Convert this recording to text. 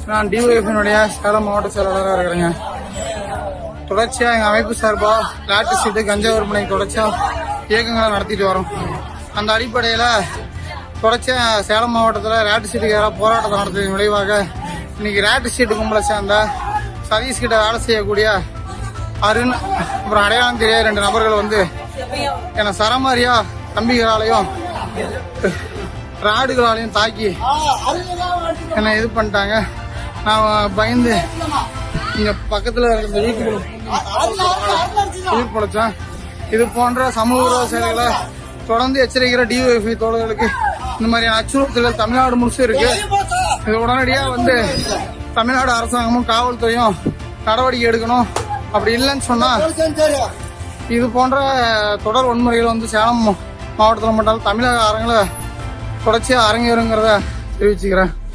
நான் டிஒஎஃபினுடைய சேலம் மாவட்ட செயலாளராக இருக்கிறேங்க தொடர்ச்சியா எங்க அமைப்பு சார்பா லாட்டு சீட்டு கஞ்சா விற்பனை தொடர்ச்சியா இயக்கங்களை நடத்திட்டு வரோம் அந்த அடிப்படையில தொடர்ச்சியா சேலம் மாவட்டத்தில் ரேட்டு சீட்டுக்கு எதிராக போராட்டத்தை நடத்தியதன் விளைவாக இன்னைக்கு ரேட்டு சீட்டு கும்பலை சேர்ந்த சதீஷ் கிட்ட வேலை செய்யக்கூடிய அருண் அப்புறம் அடையாளம் தெரியாத ரெண்டு நபர்கள் வந்து என்னை சரமாரியா கம்பிகளாலையும் ராடுகளாலையும் தாக்கி என்னை இது பண்ணிட்டாங்க நான் பயந்து இங்க பக்கத்துல இருந்த வீட்டுக்குள்ள உயிர் பொழைச்சேன் இது போன்ற சமூக விரோத செயல்களை தொடர்ந்து எச்சரிக்கிற டிஒஎஃபி தோழர்களுக்கு இந்த மாதிரியான அச்சுறுத்தல்கள் தமிழ்நாடு முழுசும் இருக்கு இது உடனடியா வந்து தமிழ்நாடு அரசாங்கமும் காவல்துறையும் நடவடிக்கை எடுக்கணும் அப்படி இல்லைன்னு சொன்னா இது போன்ற தொடர் வன்முறைகள் வந்து சேலம் மாவட்டத்தில் மட்டும் தமிழக அரங்கில் தொடர்ச்சியாக அரங்கேறுங்கிறத தெரிவிச்சுக்கிறேன்